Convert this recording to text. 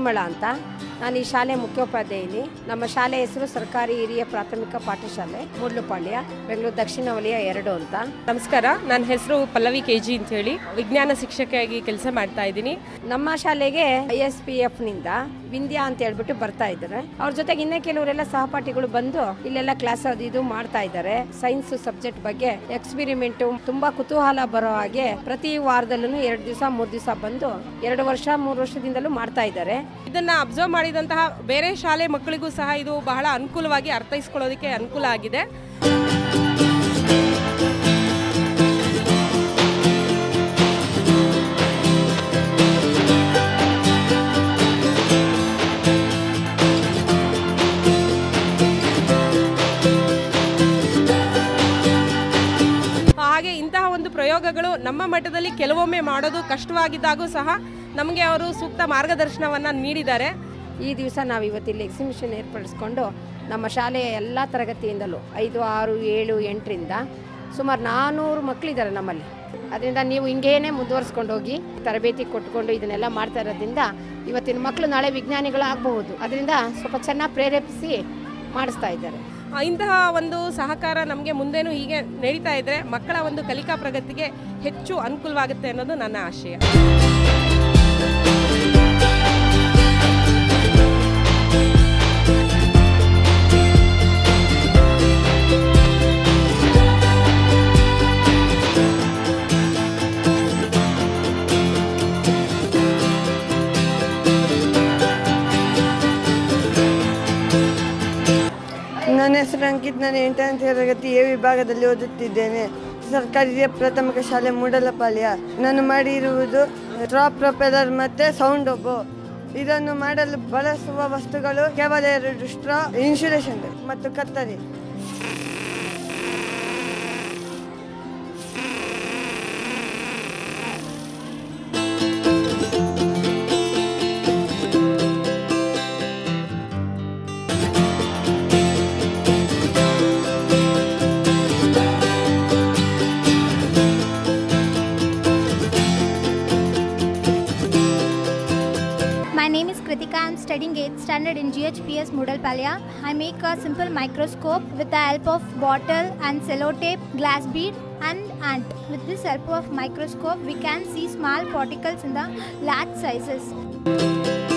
ಪರಿಮಳ ಅಂತ ನಾನು ಈ ಶಾಲೆ ಮುಖ್ಯೋಪಾಧ್ಯಾಯಿನಿ ನಮ್ಮ ಶಾಲೆ ಹೆಸರು ಸರ್ಕಾರಿ ಹಿರಿಯ ಪ್ರಾಥಮಿಕ ಪಾಠಶಾಲೆ ಮೂಡ್ಲುಪಾಳ್ಯ ಬೆಂಗಳೂರು ದಕ್ಷಿಣ ವಲಯ ಎರಡು ಅಂತ ನಮಸ್ಕಾರ ನನ್ನ ಹೆಸರು ಪಲ್ಲವಿ ಕೆ ಜಿ ಅಂತ ಹೇಳಿ ವಿಜ್ಞಾನ ಶಿಕ್ಷಕಿಯಾಗಿ ಕೆಲಸ ಮಾಡ್ತಾ ಇದ್ದೀನಿ ನಮ್ಮ ಶಾಲೆಗೆ ಐ ಎಸ್ ಪಿ ಎಫ್ ನಿಂದ ವಿಂದ್ಯಾ ಅಂತ ಹೇಳ್ಬಿಟ್ಟು ಬರ್ತಾ ಇದ್ದಾರೆ ಅವ್ರ ಜೊತೆಗೆ ಇನ್ನೂ ಕೆಲವರೆಲ್ಲ ಸಹಪಾಠಿಗಳು ಬಂದು ಇಲ್ಲೆಲ್ಲ ಕ್ಲಾಸ್ ಅದು ಇದು ಮಾಡ್ತಾ ಇದ್ದಾರೆ ಸೈನ್ಸ್ ಸಬ್ಜೆಕ್ಟ್ ಬಗ್ಗೆ ಎಕ್ಸ್ಪಿರಿಮೆಂಟ್ ತುಂಬಾ ಕುತೂಹಲ ಬರೋ ಹಾಗೆ ಪ್ರತಿ ವಾರದಲ್ಲೂ ಎರಡು ದಿವಸ ಮೂರು ದಿವಸ ಬಂದು ಎರಡು ವರ್ಷ ಮೂರು ವರ್ಷದಿಂದಲೂ ಮಾಡ್ತಾ ಇದ್ದಾರೆ ಇದನ್ನ ಅಬ್ಸರ್ವ್ ಮಾಡಿದಂತಹ ಬೇರೆ ಶಾಲೆ ಮಕ್ಕಳಿಗೂ ಸಹ ಇದು ಬಹಳ ಅನುಕೂಲವಾಗಿ ಅರ್ಥೈಸ್ಕೊಳ್ಳೋದಕ್ಕೆ ಅನುಕೂಲ ಆಗಿದೆ ಹಾಗೆ ಇಂತಹ ಒಂದು ಪ್ರಯೋಗಗಳು ನಮ್ಮ ಮಟ್ಟದಲ್ಲಿ ಕೆಲವೊಮ್ಮೆ ಮಾಡೋದು ಕಷ್ಟವಾಗಿದ್ದಾಗೂ ಸಹ ನಮಗೆ ಅವರು ಸೂಕ್ತ ಮಾರ್ಗದರ್ಶನವನ್ನು ನೀಡಿದ್ದಾರೆ ಈ ದಿವಸ ನಾವು ಇವತ್ತಿಲ್ಲಿ ಎಕ್ಸಿಬಿಷನ್ ಏರ್ಪಡಿಸ್ಕೊಂಡು ನಮ್ಮ ಶಾಲೆಯ ಎಲ್ಲ ತರಗತಿಯಿಂದಲೂ ಐದು ಆರು ಏಳು ಎಂಟರಿಂದ ಸುಮಾರು ನಾನ್ನೂರು ಮಕ್ಕಳಿದ್ದಾರೆ ನಮ್ಮಲ್ಲಿ ಅದರಿಂದ ನೀವು ಹಿಂಗೇನೆ ಮುಂದುವರಿಸ್ಕೊಂಡು ಹೋಗಿ ತರಬೇತಿ ಕೊಟ್ಕೊಂಡು ಇದನ್ನೆಲ್ಲ ಮಾಡ್ತಾ ಇರೋದ್ರಿಂದ ಇವತ್ತಿನ ಮಕ್ಕಳು ನಾಳೆ ವಿಜ್ಞಾನಿಗಳು ಆಗಬಹುದು ಅದರಿಂದ ಸ್ವಲ್ಪ ಚೆನ್ನಾಗಿ ಪ್ರೇರೇಪಿಸಿ ಮಾಡಿಸ್ತಾ ಇದ್ದಾರೆ ಆ, ಇಂತಹ ಒಂದು ಸಹಕಾರ ನಮಗೆ ಮುಂದೇನು ಹೀಗೆ ನಡೀತಾ ಇದ್ರೆ ಮಕ್ಕಳ ಒಂದು ಕಲಿಕಾ ಪ್ರಗತಿಗೆ ಹೆಚ್ಚು ಅನುಕೂಲವಾಗುತ್ತೆ ಅನ್ನೋದು ನನ್ನ ಆಶಯ ನನ್ನ ಹೆಸರು ಅಂಕಿತ್ ನಾನು ಎಂಟನೇ ತರಗತಿ ಎ ವಿಭಾಗದಲ್ಲಿ ಓದುತ್ತಿದ್ದೇನೆ ಸರ್ಕಾರಿ ಹಿರಿಯ ಪ್ರಾಥಮಿಕ ಶಾಲೆ ಮೂಡಲಪಾಳ್ಯ ನಾನು ಮಾಡಿರುವುದು ಡ್ರಾಪ್ ಪ್ರೊಪೆಲರ್ ಮತ್ತು ಸೌಂಡ್ ಒಬ್ಬು ಇದನ್ನು ಮಾಡಲು ಬಳಸುವ ವಸ್ತುಗಳು ಕೇವಲ ಎರಡು ಸ್ಟ್ರಾ ಇನ್ಸುಲೇಷನ್ ಮತ್ತು ಕತ್ತರಿ My name is Kritika. I'm studying 8th standard in GHPS Mudalpalya. I make a simple microscope with the help of bottle and sellotape, glass bead and ant. With this help of microscope, we can see small particles in the large sizes.